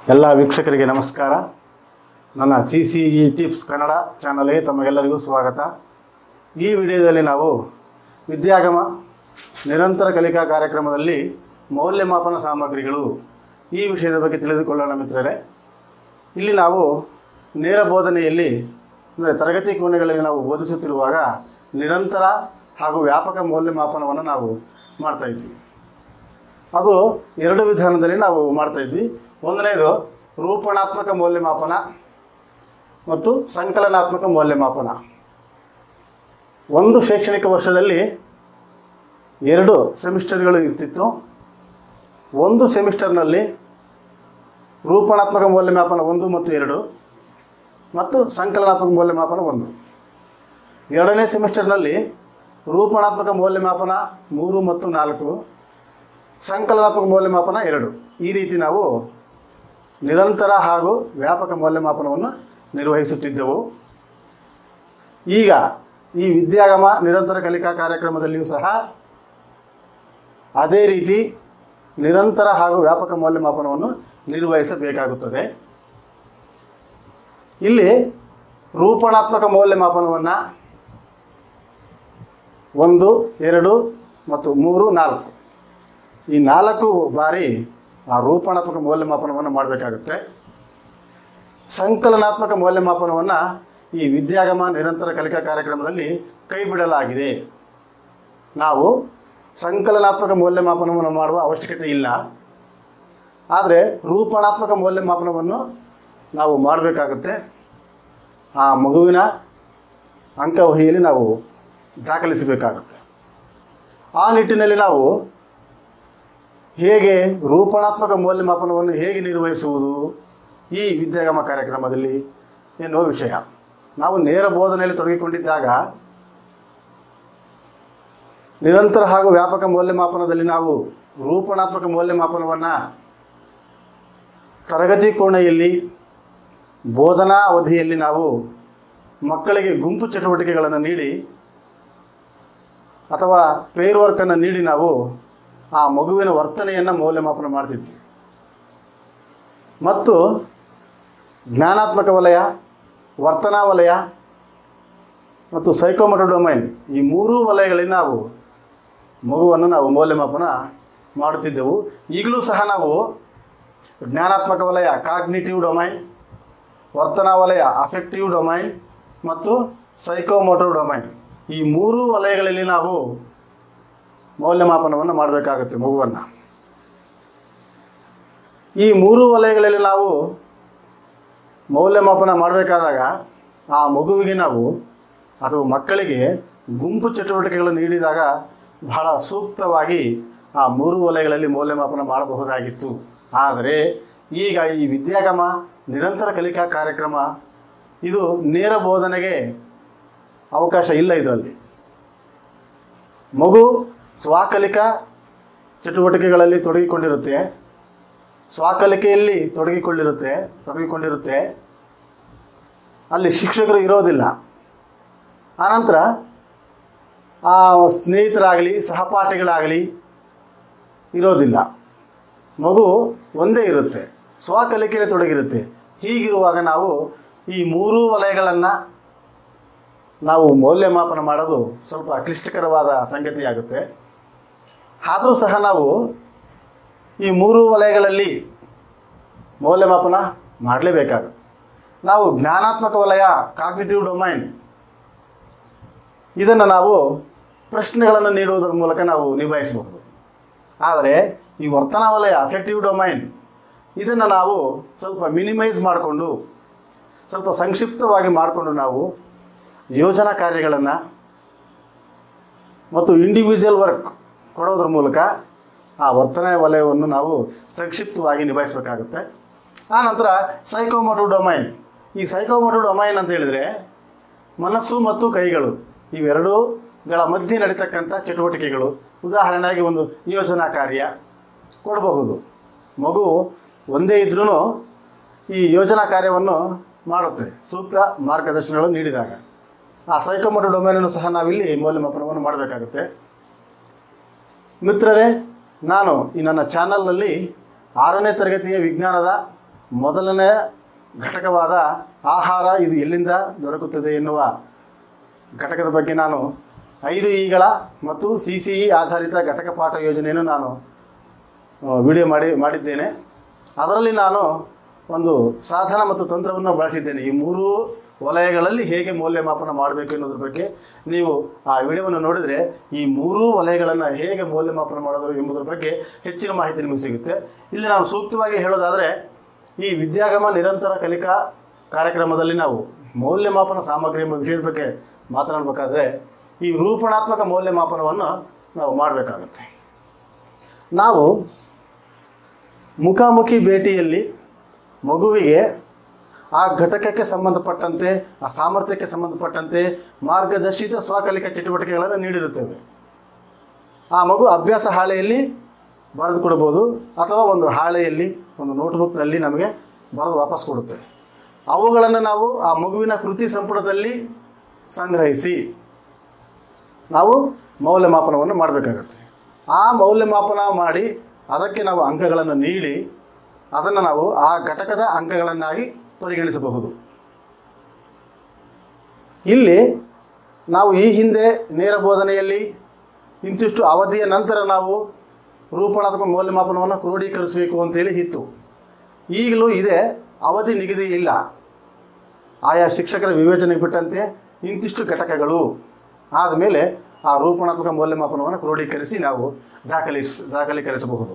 ಎಲ್ಲ ವೀಕ್ಷಕರಿಗೆ ನಮಸ್ಕಾರ ನನ್ನ C C E tips Kannada ಚಾನಲ್ಗೆ ತಮಗೆಲ್ಲರಿಗೂ ಸ್ವಾಗತ ಈ ವಿಡಿಯೋದಲ್ಲಿ ನಾವು ವಿದ್ಯಾಗಮ ನಿರಂತರ ಕಲಿಕಾ ಕಾರ್ಯಕ್ರಮದಲ್ಲಿ ಮೌಲ್ಯಮಾಪನ ಸಾಮಗ್ರಿಗಳು ಈ ವಿಷಯದ ಬಗ್ಗೆ ತಿಳಿದುಕೊಳ್ಳೋಣ ಮಿತ್ರರೇ ಇಲ್ಲಿ ನಾವು ನೇರ ಬೋಧನೆಯಲ್ಲಿ ಅಂದರೆ ತರಗತಿ ಕೋಣೆಗಳಲ್ಲಿ ನಾವು ಬೋಧಿಸುತ್ತಿರುವಾಗ ನಿರಂತರ ಹಾಗೂ ವ್ಯಾಪಕ ಮೌಲ್ಯಮಾಪನವನ್ನು ನಾವು ಮಾಡ್ತಾಯಿದ್ವಿ ಅದು ಎರಡು ವಿಧಾನದಲ್ಲಿ ನಾವು ಮಾಡ್ತಾಯಿದ್ವಿ ಒಂದನೇದು ರೂಪಣಾತ್ಮಕ ಮೌಲ್ಯಮಾಪನ ಮತ್ತು ಸಂಕಲನಾತ್ಮಕ ಮೌಲ್ಯಮಾಪನ ಒಂದು ಶೈಕ್ಷಣಿಕ ವರ್ಷದಲ್ಲಿ ಎರಡು ಸೆಮಿಸ್ಟರ್ಗಳು ಇರ್ತಿತ್ತು ಒಂದು ಸೆಮಿಸ್ಟರ್ನಲ್ಲಿ ರೂಪಣಾತ್ಮಕ ಮೌಲ್ಯಮಾಪನ ಒಂದು ಮತ್ತು ಎರಡು ಮತ್ತು ಸಂಕಲನಾತ್ಮಕ ಮೌಲ್ಯಮಾಪನ ಒಂದು ಎರಡನೇ ಸೆಮಿಸ್ಟರ್ನಲ್ಲಿ ರೂಪಣಾತ್ಮಕ ಮೌಲ್ಯಮಾಪನ ಮೂರು ಮತ್ತು ನಾಲ್ಕು ಸಂಕಲನಾತ್ಮಕ ಮೌಲ್ಯಮಾಪನ ಎರಡು ಈ ರೀತಿ ನಾವು ನಿರಂತರ ಹಾಗೂ ವ್ಯಾಪಕ ಮೌಲ್ಯಮಾಪನವನ್ನು ನಿರ್ವಹಿಸುತ್ತಿದ್ದೆವು ಈಗ ಈ ವಿದ್ಯಾಗಮ ನಿರಂತರ ಕಲಿಕಾ ಕಾರ್ಯಕ್ರಮದಲ್ಲಿಯೂ ಸಹ ಅದೇ ರೀತಿ ನಿರಂತರ ಹಾಗೂ ವ್ಯಾಪಕ ಮೌಲ್ಯಮಾಪನವನ್ನು ನಿರ್ವಹಿಸಬೇಕಾಗುತ್ತದೆ ಇಲ್ಲಿ ರೂಪಣಾತ್ಮಕ ಮೌಲ್ಯಮಾಪನವನ್ನು ಒಂದು ಎರಡು ಮತ್ತು ಮೂರು ನಾಲ್ಕು ಈ ನಾಲ್ಕು ಬಾರಿ ಆ ರೂಪಣಾತ್ಮಕ ಮೌಲ್ಯಮಾಪನವನ್ನು ಮಾಡಬೇಕಾಗುತ್ತೆ ಸಂಕಲನಾತ್ಮಕ ಮೌಲ್ಯಮಾಪನವನ್ನು ಈ ವಿದ್ಯಾಗಮ ನಿರಂತರ ಕಲಿಕಾ ಕಾರ್ಯಕ್ರಮದಲ್ಲಿ ಕೈ ಬಿಡಲಾಗಿದೆ ನಾವು ಸಂಕಲನಾತ್ಮಕ ಮೌಲ್ಯಮಾಪನವನ್ನು ಮಾಡುವ ಅವಶ್ಯಕತೆ ಇಲ್ಲ ಆದರೆ ರೂಪಣಾತ್ಮಕ ಮೌಲ್ಯಮಾಪನವನ್ನು ನಾವು ಮಾಡಬೇಕಾಗುತ್ತೆ ಆ ಮಗುವಿನ ಅಂಕವಹಿಯಲ್ಲಿ ನಾವು ದಾಖಲಿಸಬೇಕಾಗುತ್ತೆ ಆ ನಿಟ್ಟಿನಲ್ಲಿ ನಾವು ಹೇಗೆ ರೂಪಣಾತ್ಮಕ ಮೌಲ್ಯಮಾಪನವನ್ನು ಹೇಗೆ ನಿರ್ವಹಿಸುವುದು ಈ ವಿದ್ಯಾಗಮ ಕಾರ್ಯಕ್ರಮದಲ್ಲಿ ಎನ್ನುವ ವಿಷಯ ನಾವು ನೇರ ಬೋಧನೆಯಲ್ಲಿ ತೊಡಗಿಕೊಂಡಿದ್ದಾಗ ನಿರಂತರ ಹಾಗೂ ವ್ಯಾಪಕ ಮೌಲ್ಯಮಾಪನದಲ್ಲಿ ನಾವು ರೂಪಣಾತ್ಮಕ ಮೌಲ್ಯಮಾಪನವನ್ನು ತರಗತಿ ಕೋಣೆಯಲ್ಲಿ ಬೋಧನಾ ಅವಧಿಯಲ್ಲಿ ನಾವು ಮಕ್ಕಳಿಗೆ ಗುಂಪು ಚಟುವಟಿಕೆಗಳನ್ನು ನೀಡಿ ಅಥವಾ ಪೇರ್ ವರ್ಕನ್ನು ನೀಡಿ ನಾವು ಆ ಮಗುವಿನ ವರ್ತನೆಯನ್ನು ಮೌಲ್ಯಮಾಪನ ಮಾಡ್ತಿದ್ವಿ ಮತ್ತು ಜ್ಞಾನಾತ್ಮಕ ವಲಯ ವರ್ತನಾ ವಲಯ ಮತ್ತು ಸೈಕೋಮೋಟೋ ಡೊಮೈನ್ ಈ ಮೂರೂ ವಲಯಗಳಲ್ಲಿ ನಾವು ಮಗುವನ್ನು ನಾವು ಮೌಲ್ಯಮಾಪನ ಮಾಡುತ್ತಿದ್ದೆವು ಈಗಲೂ ಸಹ ನಾವು ಜ್ಞಾನಾತ್ಮಕ ವಲಯ ಕಾಗ್ನಿಟಿವ್ ಡೊಮೈನ್ ವರ್ತನಾ ವಲಯ ಅಫೆಕ್ಟಿವ್ ಡೊಮೈನ್ ಮತ್ತು ಸೈಕೋಮೋಟೋ ಡೊಮೈನ್ ಈ ಮೂರೂ ವಲಯಗಳಲ್ಲಿ ನಾವು ಮೌಲ್ಯಮಾಪನವನ್ನು ಮಾಡಬೇಕಾಗುತ್ತೆ ಮಗುವನ್ನು ಈ ಮೂರು ವಲಯಗಳಲ್ಲಿ ನಾವು ಮೌಲ್ಯಮಾಪನ ಮಾಡಬೇಕಾದಾಗ ಆ ಮಗುವಿಗೆ ನಾವು ಅಥವಾ ಮಕ್ಕಳಿಗೆ ಗುಂಪು ಚಟುವಟಿಕೆಗಳನ್ನು ನೀಡಿದಾಗ ಬಹಳ ಸೂಕ್ತವಾಗಿ ಆ ಮೂರು ವಲಯಗಳಲ್ಲಿ ಮೌಲ್ಯಮಾಪನ ಮಾಡಬಹುದಾಗಿತ್ತು ಆದರೆ ಈಗ ಈ ವಿದ್ಯಾಗಮ ನಿರಂತರ ಕಲಿಕಾ ಕಾರ್ಯಕ್ರಮ ಇದು ನೇರ ಬೋಧನೆಗೆ ಅವಕಾಶ ಇಲ್ಲ ಇದರಲ್ಲಿ ಮಗು ಸ್ವಕಲಿಕಾ ಚಟುವಟಿಕೆಗಳಲ್ಲಿ ತೊಡಗಿಕೊಂಡಿರುತ್ತೆ ಸ್ವಕಲಿಕೆಯಲ್ಲಿ ತೊಡಗಿಕೊಂಡಿರುತ್ತೆ ತೊಡಗಿಕೊಂಡಿರುತ್ತೆ ಅಲ್ಲಿ ಶಿಕ್ಷಕರು ಇರೋದಿಲ್ಲ ಆನಂತರ ಆ ಸ್ನೇಹಿತರಾಗಲಿ ಸಹಪಾಠಿಗಳಾಗಲಿ ಇರೋದಿಲ್ಲ ಮಗು ಒಂದೇ ಇರುತ್ತೆ ಸ್ವಕಲಿಕೆಯಲ್ಲಿ ತೊಡಗಿರುತ್ತೆ ಹೀಗಿರುವಾಗ ನಾವು ಈ ಮೂರೂ ವಲಯಗಳನ್ನು ನಾವು ಮೌಲ್ಯಮಾಪನ ಮಾಡೋದು ಸ್ವಲ್ಪ ಕ್ಲಿಷ್ಟಕರವಾದ ಸಂಗತಿಯಾಗುತ್ತೆ ಆದರೂ ಸಹ ನಾವು ಈ ಮೂರು ವಲಯಗಳಲ್ಲಿ ಮೌಲ್ಯಮಾಪನ ಮಾಡಲೇಬೇಕಾಗುತ್ತೆ ನಾವು ಜ್ಞಾನಾತ್ಮಕ ವಲಯ ಕಾಗ್ನಿಟಿವ್ ಡೊಮೈನ್ ಇದನ್ನು ನಾವು ಪ್ರಶ್ನೆಗಳನ್ನು ನೀಡುವುದರ ಮೂಲಕ ನಾವು ನಿಭಾಯಿಸಬಹುದು ಆದರೆ ಈ ವರ್ತನಾ ವಲಯ ಅಫೆಕ್ಟಿವ್ ಡೊಮೈನ್ ಇದನ್ನು ನಾವು ಸ್ವಲ್ಪ ಮಿನಿಮೈಸ್ ಮಾಡಿಕೊಂಡು ಸ್ವಲ್ಪ ಸಂಕ್ಷಿಪ್ತವಾಗಿ ಮಾಡಿಕೊಂಡು ನಾವು ಯೋಜನಾ ಕಾರ್ಯಗಳನ್ನು ಮತ್ತು ಇಂಡಿವಿಜುವಲ್ ವರ್ಕ್ ಕೊಡೋದ್ರ ಮೂಲಕ ಆ ವರ್ತನೆ ವಲಯವನ್ನು ನಾವು ಸಂಕ್ಷಿಪ್ತವಾಗಿ ನಿಭಾಯಿಸಬೇಕಾಗುತ್ತೆ ಆನಂತರ ಸೈಕೋಮೋಟೋ ಡೊಮೈನ್ ಈ ಸೈಕೋಮೋಟೋ ಡೊಮೈನ್ ಅಂತ ಹೇಳಿದರೆ ಮನಸ್ಸು ಮತ್ತು ಕೈಗಳು ಇವೆರಡೂಗಳ ಮಧ್ಯೆ ನಡೀತಕ್ಕಂಥ ಚಟುವಟಿಕೆಗಳು ಉದಾಹರಣೆಯಾಗಿ ಒಂದು ಯೋಜನಾ ಕಾರ್ಯ ಕೊಡಬಹುದು ಮಗು ಒಂದೇ ಇದ್ರೂ ಈ ಯೋಜನಾ ಕಾರ್ಯವನ್ನು ಮಾಡುತ್ತೆ ಸೂಕ್ತ ಮಾರ್ಗದರ್ಶನಗಳನ್ನು ನೀಡಿದಾಗ ಆ ಸೈಕೋಮೋಟೋ ಡೊಮೈನನ್ನು ಸಹ ನಾವಿಲ್ಲಿ ಮೌಲ್ಯಮಾಪನವನ್ನು ಮಾಡಬೇಕಾಗುತ್ತೆ ಮಿತ್ರರೇ ನಾನು ಈ ನನ್ನ ಚಾನಲ್ನಲ್ಲಿ ಆರನೇ ತರಗತಿಯ ವಿಜ್ಞಾನದ ಮೊದಲನೇ ಘಟಕವಾದ ಆಹಾರ ಇದು ಎಲ್ಲಿಂದ ದೊರಕುತ್ತದೆ ಎನ್ನುವ ಘಟಕದ ಬಗ್ಗೆ ನಾನು ಐದು ಇಗಳ ಮತ್ತು ಸಿ ಸಿ ಇ ಆಧಾರಿತ ಘಟಕ ಪಾಠ ಯೋಜನೆಯನ್ನು ನಾನು ವಿಡಿಯೋ ಮಾಡಿ ಮಾಡಿದ್ದೇನೆ ಅದರಲ್ಲಿ ನಾನು ಒಂದು ಸಾಧನ ಮತ್ತು ತಂತ್ರವನ್ನು ಬಳಸಿದ್ದೇನೆ ಈ ಮೂರು ವಲಯಗಳಲ್ಲಿ ಹೇಗೆ ಮೌಲ್ಯಮಾಪನ ಮಾಡಬೇಕು ಎನ್ನುವುದ್ರ ಬಗ್ಗೆ ನೀವು ಆ ವಿಡಿಯೋವನ್ನು ನೋಡಿದರೆ ಈ ಮೂರೂ ವಲಯಗಳನ್ನು ಹೇಗೆ ಮೌಲ್ಯಮಾಪನ ಮಾಡೋದು ಎಂಬುದರ ಬಗ್ಗೆ ಹೆಚ್ಚಿನ ಮಾಹಿತಿ ನಿಮಗೆ ಸಿಗುತ್ತೆ ಇಲ್ಲಿ ನಾನು ಸೂಕ್ತವಾಗಿ ಹೇಳೋದಾದರೆ ಈ ವಿದ್ಯಾಗಮ ನಿರಂತರ ಕಲಿಕಾ ಕಾರ್ಯಕ್ರಮದಲ್ಲಿ ನಾವು ಮೌಲ್ಯಮಾಪನ ಸಾಮಗ್ರಿ ಎಂಬ ವಿಷಯದ ಬಗ್ಗೆ ಮಾತನಾಡಬೇಕಾದ್ರೆ ಈ ರೂಪಣಾತ್ಮಕ ಮೌಲ್ಯಮಾಪನವನ್ನು ನಾವು ಮಾಡಬೇಕಾಗುತ್ತೆ ನಾವು ಮುಖಾಮುಖಿ ಭೇಟಿಯಲ್ಲಿ ಮಗುವಿಗೆ ಆ ಘಟಕಕ್ಕೆ ಸಂಬಂಧಪಟ್ಟಂತೆ ಆ ಸಾಮರ್ಥ್ಯಕ್ಕೆ ಸಂಬಂಧಪಟ್ಟಂತೆ ಮಾರ್ಗದರ್ಶಿತ ಸ್ವಕಲಿಕಾ ಚಟುವಟಿಕೆಗಳನ್ನು ನೀಡಿರುತ್ತೇವೆ ಆ ಮಗು ಅಭ್ಯಾಸ ಹಾಳೆಯಲ್ಲಿ ಬರೆದು ಕೊಡ್ಬೋದು ಅಥವಾ ಒಂದು ಹಾಳೆಯಲ್ಲಿ ಒಂದು ನೋಟ್ಬುಕ್ನಲ್ಲಿ ನಮಗೆ ಬರೆದು ವಾಪಸ್ ಕೊಡುತ್ತೆ ಅವುಗಳನ್ನು ನಾವು ಆ ಮಗುವಿನ ಕೃತಿ ಸಂಪುಟದಲ್ಲಿ ಸಂಗ್ರಹಿಸಿ ನಾವು ಮೌಲ್ಯಮಾಪನವನ್ನು ಮಾಡಬೇಕಾಗತ್ತೆ ಆ ಮೌಲ್ಯಮಾಪನ ಮಾಡಿ ಅದಕ್ಕೆ ನಾವು ಅಂಕಗಳನ್ನು ನೀಡಿ ಅದನ್ನು ನಾವು ಆ ಘಟಕದ ಅಂಕಗಳನ್ನಾಗಿ ಪರಿಗಣಿಸಬಹುದು ಇಲ್ಲಿ ನಾವು ಈ ಹಿಂದೆ ನೇರ ಬೋಧನೆಯಲ್ಲಿ ಇಂತಿಷ್ಟು ಅವಧಿಯ ನಂತರ ನಾವು ರೂಪಣಾತ್ಮಕ ಮೌಲ್ಯಮಾಪನವನ್ನು ಕ್ರೋಢೀಕರಿಸಬೇಕು ಅಂತೇಳಿ ಇತ್ತು ಈಗಲೂ ಇದೆ ಅವಧಿ ನಿಗದಿ ಇಲ್ಲ ಆಯಾ ಶಿಕ್ಷಕರ ವಿವೇಚನೆಗೆ ಬಿಟ್ಟಂತೆ ಇಂತಿಷ್ಟು ಘಟಕಗಳು ಆದಮೇಲೆ ಆ ರೂಪಣಾತ್ಮಕ ಮೌಲ್ಯಮಾಪನವನ್ನು ಕ್ರೋಢೀಕರಿಸಿ ನಾವು ದಾಖಲಿಸ್ ದಾಖಲೀಕರಿಸಬಹುದು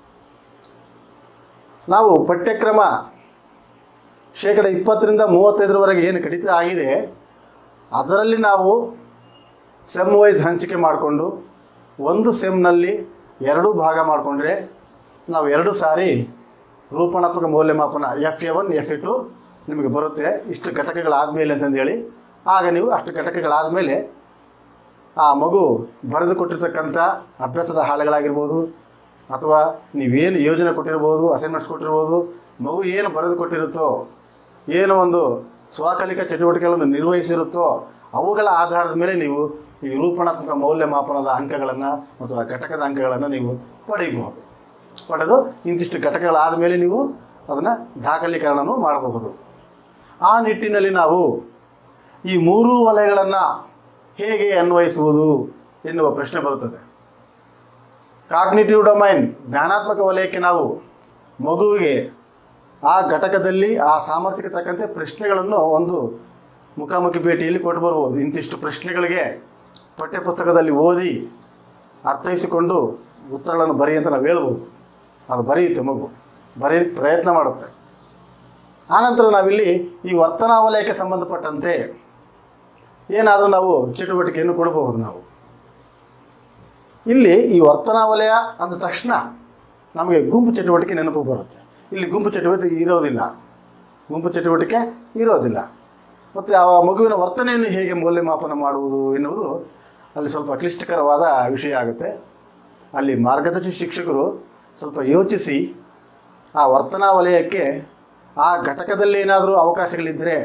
ನಾವು ಪಠ್ಯಕ್ರಮ ಶೇಕಡ ಇಪ್ಪತ್ತರಿಂದ ಮೂವತ್ತೈದರವರೆಗೆ ಏನು ಕಡಿತ ಆಗಿದೆ ಅದರಲ್ಲಿ ನಾವು ಸೆಮ್ ವೈಸ್ ಹಂಚಿಕೆ ಮಾಡಿಕೊಂಡು ಒಂದು ಸೆಮ್ನಲ್ಲಿ ಎರಡು ಭಾಗ ಮಾಡಿಕೊಂಡ್ರೆ ನಾವು ಎರಡು ಸಾರಿ ರೂಪಣಾತ್ಮಕ ಮೌಲ್ಯಮಾಪನ F A one F A two ನಿಮಗೆ ಬರುತ್ತೆ ಇಷ್ಟು ಘಟಕಗಳಾದಮೇಲೆ ಅಂತಂದೇಳಿ ಆಗ ನೀವು ಅಷ್ಟು ಘಟಕಗಳಾದಮೇಲೆ ಆ ಮಗು ಬರೆದು ಕೊಟ್ಟಿರ್ತಕ್ಕಂಥ ಅಭ್ಯಾಸದ ಹಾಳೆಗಳಾಗಿರ್ಬೋದು ಅಥವಾ ನೀವೇನು ಯೋಜನೆ ಕೊಟ್ಟಿರ್ಬೋದು ಅಸೈನ್ಮೆಂಟ್ಸ್ ಕೊಟ್ಟಿರ್ಬೋದು ಮಗು ಏನು ಬರೆದು ಕೊಟ್ಟಿರುತ್ತೋ ಏನು ಒಂದು ಸ್ವಕಲಿಕಾ ಚಟುವಟಿಕೆಗಳನ್ನು ನಿರ್ವಹಿಸಿರುತ್ತೋ ಅವುಗಳ ಆಧಾರದ ಮೇಲೆ ನೀವು ಈ ರೂಪಣಾತ್ಮಕ ಮೌಲ್ಯಮಾಪನದ ಅಂಕಗಳನ್ನು ಮತ್ತು ಆ ಘಟಕದ ಅಂಕಗಳನ್ನು ನೀವು ಪಡೆಯಬಹುದು ಪಡೆದು ಇಂತಿಷ್ಟು ಘಟಕಗಳಾದ ಮೇಲೆ ನೀವು ಅದನ್ನು ದಾಖಲೀಕರಣನೂ ಮಾಡಬಹುದು ಆ ನಿಟ್ಟಿನಲ್ಲಿ ನಾವು ಈ ಮೂರೂ ವಲಯಗಳನ್ನು ಹೇಗೆ ಅನ್ವಯಿಸುವುದು ಎನ್ನುವ ಪ್ರಶ್ನೆ ಬರುತ್ತದೆ ಕಾಗ್ನಿಟಿವ್ ಡೊಮೈನ್ ಜ್ಞಾನಾತ್ಮಕ ವಲಯಕ್ಕೆ ನಾವು ಮಗುವಿಗೆ ಆ ಘಟಕದಲ್ಲಿ ಆ ಸಾಮರ್ಥ್ಯಕ್ಕೆ ತಕ್ಕಂತೆ ಪ್ರಶ್ನೆಗಳನ್ನು ಒಂದು ಮುಖಾಮುಖಿ ಭೇಟಿಯಲ್ಲಿ ಕೊಟ್ಟು ಬರ್ಬೋದು ಇಂತಿಷ್ಟು ಪ್ರಶ್ನೆಗಳಿಗೆ ಪಠ್ಯಪುಸ್ತಕದಲ್ಲಿ ಓದಿ ಅರ್ಥೈಸಿಕೊಂಡು ಉತ್ತರಗಳನ್ನು ಬರಿ ಅಂತ ನಾವು ಹೇಳ್ಬೋದು ಅದು ಬರೆಯುತ್ತೆ ಮಗು ಬರೆಯಲಿಕ್ಕೆ ಪ್ರಯತ್ನ ಮಾಡುತ್ತೆ ಆನಂತರ ನಾವಿಲ್ಲಿ ಈ ವರ್ತನಾ ವಲಯಕ್ಕೆ ಸಂಬಂಧಪಟ್ಟಂತೆ ಏನಾದರೂ ನಾವು ಚಟುವಟಿಕೆಯನ್ನು ಕೊಡಬಹುದು ನಾವು ಇಲ್ಲಿ ಈ ವರ್ತನಾ ವಲಯ ಅಂದ ತಕ್ಷಣ ನಮಗೆ ಗುಂಪು ಚಟುವಟಿಕೆ ನೆನಪು ಬರುತ್ತೆ ಇಲ್ಲಿ ಗುಂಪು ಚಟುವಟಿಕೆ ಇರೋದಿಲ್ಲ ಗುಂಪು ಚಟುವಟಿಕೆ ಇರೋದಿಲ್ಲ ಮತ್ತು ಆ ಮಗುವಿನ ವರ್ತನೆಯನ್ನು ಹೇಗೆ ಮೌಲ್ಯಮಾಪನ ಮಾಡುವುದು ಎನ್ನುವುದು ಅಲ್ಲಿ ಸ್ವಲ್ಪ ಕ್ಲಿಷ್ಟಕರವಾದ ವಿಷಯ ಆಗುತ್ತೆ ಅಲ್ಲಿ ಮಾರ್ಗದರ್ಶಿ ಶಿಕ್ಷಕರು ಸ್ವಲ್ಪ ಯೋಚಿಸಿ ಆ ವರ್ತನಾ ವಲಯಕ್ಕೆ ಆ ಘಟಕದಲ್ಲಿ ಏನಾದರೂ ಅವಕಾಶಗಳಿದ್ದರೆ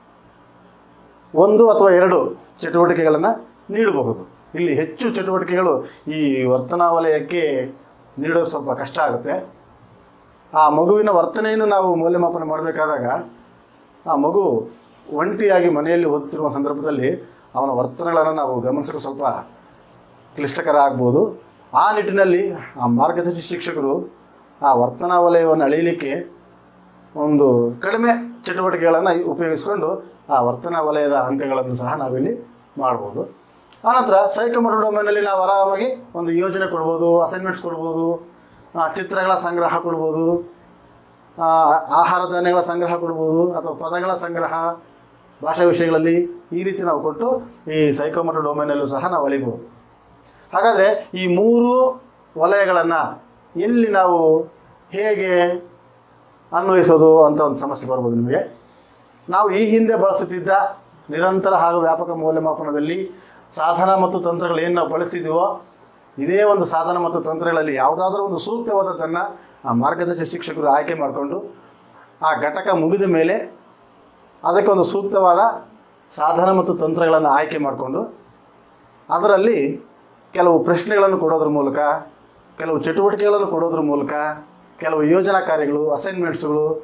ಒಂದು ಅಥವಾ ಎರಡು ಚಟುವಟಿಕೆಗಳನ್ನು ನೀಡಬಹುದು ಇಲ್ಲಿ ಹೆಚ್ಚು ಚಟುವಟಿಕೆಗಳು ಈ ವರ್ತನಾ ವಲಯಕ್ಕೆ ನೀಡೋದು ಸ್ವಲ್ಪ ಕಷ್ಟ ಆಗುತ್ತೆ ಆ ಮಗುವಿನ ವರ್ತನೆಯನ್ನು ನಾವು ಮೌಲ್ಯಮಾಪನ ಮಾಡಬೇಕಾದಾಗ ಆ ಮಗು ಒಂಟಿಯಾಗಿ ಮನೆಯಲ್ಲಿ ಓದುತ್ತಿರುವ ಸಂದರ್ಭದಲ್ಲಿ ಅವನ ವರ್ತನೆಗಳನ್ನು ನಾವು ಗಮನಿಸಲು ಸ್ವಲ್ಪ ಕ್ಲಿಷ್ಟಕರ ಆಗ್ಬೋದು ಆ ನಿಟ್ಟಿನಲ್ಲಿ ಆ ಮಾರ್ಗದರ್ಶಿ ಶಿಕ್ಷಕರು ಆ ವರ್ತನಾ ವಲಯವನ್ನು ಅಳೆಯಲಿಕ್ಕೆ ಒಂದು ಕಡಿಮೆ ಚಟುವಟಿಕೆಗಳನ್ನು ಉಪಯೋಗಿಸಿಕೊಂಡು ಆ ವರ್ತನಾ ವಲಯದ ಅಂಕಗಳನ್ನು ಸಹ ನಾವಿಲ್ಲಿ ಮಾಡ್ಬೋದು ಆನಂತರ ಸೈಕಮೋಟರ್ ಡೊಮೈನಲ್ಲಿ ನಾವು ಆರಾಮಾಗಿ ಒಂದು ಯೋಜನೆ ಕೊಡ್ಬೋದು ಅಸೈನ್ಮೆಂಟ್ಸ್ ಕೊಡ್ಬೋದು ಆ, ಚಿತ್ರಗಳ ಸಂಗ್ರಹ ಕೊಡ್ಬೋದು ಆ, ಆಹಾರ ಧಾನ್ಯಗಳ ಸಂಗ್ರಹ ಕೊಡ್ಬೋದು ಅಥವಾ ಪದಗಳ ಸಂಗ್ರಹ ಭಾಷಾ ವಿಷಯಗಳಲ್ಲಿ ಈ ರೀತಿ ನಾವು ಕೊಟ್ಟು ಈ ಸೈಕೋಮೋಟರ್ ಡೊಮೈನಲ್ಲೂ ಸಹ ನಾವು ಅಳಿಬೋದು ಹಾಗಾದರೆ ಈ ಮೂರು ವಲಯಗಳನ್ನು ಎಲ್ಲಿ ನಾವು ಹೇಗೆ ಅನ್ವಯಿಸೋದು ಅಂತ ಒಂದು ಸಮಸ್ಯೆ ಬರ್ಬೋದು ನಿಮಗೆ ನಾವು ಈ ಹಿಂದೆ ಬಳಸುತ್ತಿದ್ದ ನಿರಂತರ ಹಾಗೂ ವ್ಯಾಪಕ ಮೌಲ್ಯಮಾಪನದಲ್ಲಿ ಸಾಧನ ಮತ್ತು ತಂತ್ರಗಳು ಏನು ನಾವು ಬಳಸ್ತಿದ್ದೀವೋ ಇದೇ ಒಂದು ಸಾಧನ ಮತ್ತು ತಂತ್ರಗಳಲ್ಲಿ ಯಾವುದಾದ್ರೂ ಒಂದು ಸೂಕ್ತವಾದದ್ದನ್ನು ಆ ಮಾರ್ಗದರ್ಶಿ ಶಿಕ್ಷಕರು ಆಯ್ಕೆ ಮಾಡಿಕೊಂಡು ಆ ಘಟಕ ಮುಗಿದ ಮೇಲೆ ಅದಕ್ಕೆ ಒಂದು ಸೂಕ್ತವಾದ ಸಾಧನ ಮತ್ತು ತಂತ್ರಗಳನ್ನು ಆಯ್ಕೆ ಮಾಡಿಕೊಂಡು ಅದರಲ್ಲಿ ಕೆಲವು ಪ್ರಶ್ನೆಗಳನ್ನು ಕೊಡೋದ್ರ ಮೂಲಕ ಕೆಲವು ಚಟುವಟಿಕೆಗಳನ್ನು ಕೊಡೋದ್ರ ಮೂಲಕ ಕೆಲವು ಯೋಜನಾ ಕಾರ್ಯಗಳು ಅಸೈನ್ಮೆಂಟ್ಸ್ಗಳು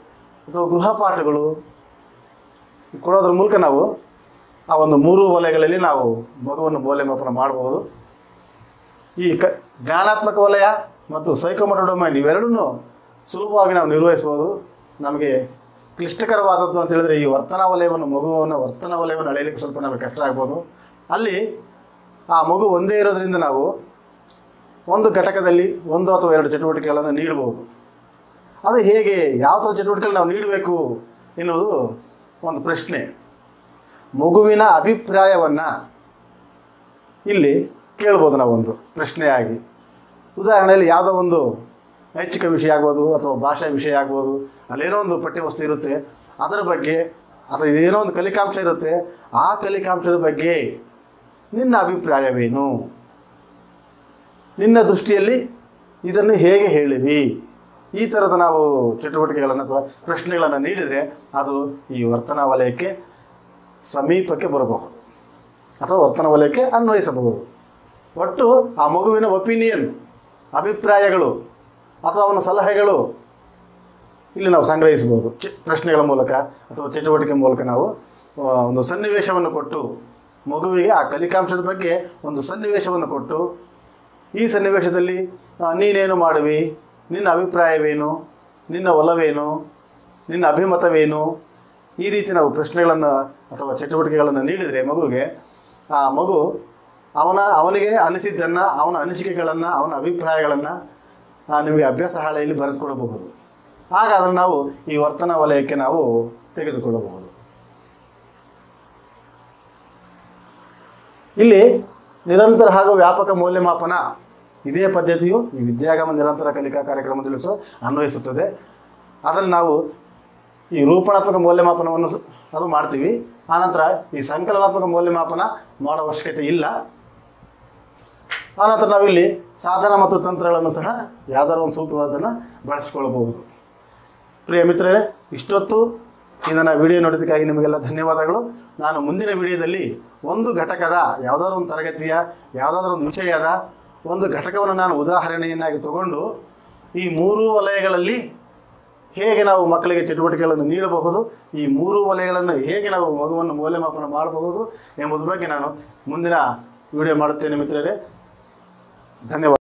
ಅಥವಾ ಗೃಹ ಪಾಠಗಳು ಕೊಡೋದ್ರ ಮೂಲಕ ನಾವು ಆ ಒಂದು ಮೂರು ವಲಯಗಳಲ್ಲಿ ನಾವು ಮಗುವನ್ನು ಮೌಲ್ಯಮಾಪನ ಮಾಡಬಹುದು ಈ ಕ ಜ್ಞಾನಾತ್ಮಕ ವಲಯ ಮತ್ತು ಸೈಕೋಮೋಟರ್ ಡೊಮೈನ್ ಇವೆರಡನ್ನೂ ಸುಲಭವಾಗಿ ನಾವು ನಿರ್ವಹಿಸ್ಬೋದು ನಮಗೆ ಕ್ಲಿಷ್ಟಕರವಾದದ್ದು ಅಂತ ಹೇಳಿದ್ರೆ ಈ ವರ್ತನಾ ವಲಯವನ್ನು ಮಗುವನ್ನು ವರ್ತನಾ ವಲಯವನ್ನು ಅಳೆಯಲಿಕ್ಕೆ ಸ್ವಲ್ಪ ನಮಗೆ ಕಷ್ಟ ಆಗ್ಬೋದು ಅಲ್ಲಿ ಆ ಮಗು ಒಂದೇ ಇರೋದ್ರಿಂದ ನಾವು ಒಂದು ಘಟಕದಲ್ಲಿ ಒಂದು ಅಥವಾ ಎರಡು ಚಟುವಟಿಕೆಗಳನ್ನು ನೀಡಬಹುದು ಅದು ಹೇಗೆ ಯಾವ ಥರ ಚಟುವಟಿಕೆಗಳು ನಾವು ನೀಡಬೇಕು ಎನ್ನುವುದು ಒಂದು ಪ್ರಶ್ನೆ ಮಗುವಿನ ಅಭಿಪ್ರಾಯವನ್ನು ಇಲ್ಲಿ ಕೇಳ್ಬೋದು ನಾವೊಂದು ಪ್ರಶ್ನೆಯಾಗಿ ಉದಾಹರಣೆಯಲ್ಲಿ ಯಾವುದೋ ಒಂದು ಐಚ್ಛಿಕ ವಿಷಯ ಆಗ್ಬೋದು ಅಥವಾ ಭಾಷಾ ವಿಷಯ ಆಗ್ಬೋದು ಅಲ್ಲೇನೋ ಒಂದು ಪಠ್ಯವಸ್ತು ಇರುತ್ತೆ ಅದರ ಬಗ್ಗೆ ಅಥವಾ ಏನೋ ಒಂದು ಕಲಿಕಾಂಶ ಇರುತ್ತೆ ಆ ಕಲಿಕಾಂಶದ ಬಗ್ಗೆ ನಿನ್ನ ಅಭಿಪ್ರಾಯವೇನು ನಿನ್ನ ದೃಷ್ಟಿಯಲ್ಲಿ ಇದನ್ನು ಹೇಗೆ ಹೇಳಿವಿ ಈ ಥರದ ನಾವು ಚಟುವಟಿಕೆಗಳನ್ನು ಅಥವಾ ಪ್ರಶ್ನೆಗಳನ್ನು ನೀಡಿದರೆ ಅದು ಈ ವರ್ತನಾ ವಲಯಕ್ಕೆ ಸಮೀಪಕ್ಕೆ ಬರಬಹುದು ಅಥವಾ ವರ್ತನಾ ವಲಯಕ್ಕೆ ಅನ್ವಯಿಸಬಹುದು ಒಟ್ಟು ಆ ಮಗುವಿನ ಒಪಿನಿಯನ್ ಅಭಿಪ್ರಾಯಗಳು ಅಥವಾ ಅವನ ಸಲಹೆಗಳು ಇಲ್ಲಿ ನಾವು ಸಂಗ್ರಹಿಸಬಹುದು ಚ ಪ್ರಶ್ನೆಗಳ ಮೂಲಕ ಅಥವಾ ಚಟುವಟಿಕೆ ಮೂಲಕ ನಾವು ಆ, ಒಂದು ಸನ್ನಿವೇಶವನ್ನು ಕೊಟ್ಟು ಮಗುವಿಗೆ ಆ ಕಲಿಕಾಂಶದ ಬಗ್ಗೆ ಒಂದು ಸನ್ನಿವೇಶವನ್ನು ಕೊಟ್ಟು ಈ ಸನ್ನಿವೇಶದಲ್ಲಿ ಆ, ನೀನೇನು ಮಾಡುವಿ ನಿನ್ನ ಅಭಿಪ್ರಾಯವೇನು ನಿನ್ನ ಒಲವೇನು ನಿನ್ನ ಅಭಿಮತವೇನು ಈ ರೀತಿ ನಾವು ಪ್ರಶ್ನೆಗಳನ್ನು ಅಥವಾ ಚಟುವಟಿಕೆಗಳನ್ನು ನೀಡಿದರೆ ಮಗುವಿಗೆ ಆ ಮಗು ಅವನ ಅವನಿಗೆ ಅನಿಸಿದ್ದನ್ನು ಅವನ ಅನಿಸಿಕೆಗಳನ್ನು ಅವನ ಅಭಿಪ್ರಾಯಗಳನ್ನು ನಿಮಗೆ ಅಭ್ಯಾಸ ಹಾಳೆಯಲ್ಲಿ ಬರೆದುಕೊಡಬಹುದು ಆಗ ಅದನ್ನು ನಾವು ಈ ವರ್ತನಾ ವಲಯಕ್ಕೆ ನಾವು ತೆಗೆದುಕೊಳ್ಳಬಹುದು ಇಲ್ಲಿ ನಿರಂತರ ಹಾಗೂ ವ್ಯಾಪಕ ಮೌಲ್ಯಮಾಪನ ಇದೇ ಪದ್ಧತಿಯು ಈ ವಿದ್ಯಾಗಮ ನಿರಂತರ ಕಲಿಕಾ ಕಾರ್ಯಕ್ರಮದಲ್ಲಿ ಸಹ ಅನ್ವಯಿಸುತ್ತದೆ ಅದನ್ನು ನಾವು ಈ ರೂಪಣಾತ್ಮಕ ಮೌಲ್ಯಮಾಪನವನ್ನು ಸ- ಅದು ಮಾಡ್ತೀವಿ ಆನಂತರ ಈ ಸಂಕಲನಾತ್ಮಕ ಮೌಲ್ಯಮಾಪನ ಮಾಡೋ ಅವಶ್ಯಕತೆ ಇಲ್ಲ ಆನಂತರ ನಾವಿಲ್ಲಿ ಸಾಧನ ಮತ್ತು ತಂತ್ರಗಳನ್ನು ಸಹ ಯಾವ್ದಾದ್ರು ಒಂದು ಸೂಕ್ತವಾದನ್ನು ಬಳಸಿಕೊಳ್ಳಬಹುದು ಪ್ರಿಯ ಮಿತ್ರರೇ ಇಷ್ಟೊತ್ತು ಈ ನನ್ನ ವಿಡಿಯೋ ನೋಡೋದಕ್ಕಾಗಿ ನಿಮಗೆಲ್ಲ ಧನ್ಯವಾದಗಳು ನಾನು ಮುಂದಿನ ವಿಡಿಯೋದಲ್ಲಿ ಒಂದು ಘಟಕದ ಯಾವುದಾದ್ರು ಒಂದು ತರಗತಿಯ ಯಾವುದಾದ್ರೂ ಒಂದು ವಿಷಯದ ಒಂದು ಘಟಕವನ್ನು ನಾನು ಉದಾಹರಣೆಯನ್ನಾಗಿ ತಗೊಂಡು ಈ ಮೂರು ವಲಯಗಳಲ್ಲಿ ಹೇಗೆ ನಾವು ಮಕ್ಕಳಿಗೆ ಚಟುವಟಿಕೆಗಳನ್ನು ನೀಡಬಹುದು ಈ ಮೂರು ವಲಯಗಳನ್ನು ಹೇಗೆ ನಾವು ಮಗುವನ್ನು ಮೌಲ್ಯಮಾಪನ ಮಾಡಬಹುದು ಎಂಬುದ್ರ ಬಗ್ಗೆ ನಾನು ಮುಂದಿನ ವಿಡಿಯೋ ಮಾಡುತ್ತೇನೆ ಮಿತ್ರರೇ ಧನ್ಯವಾದ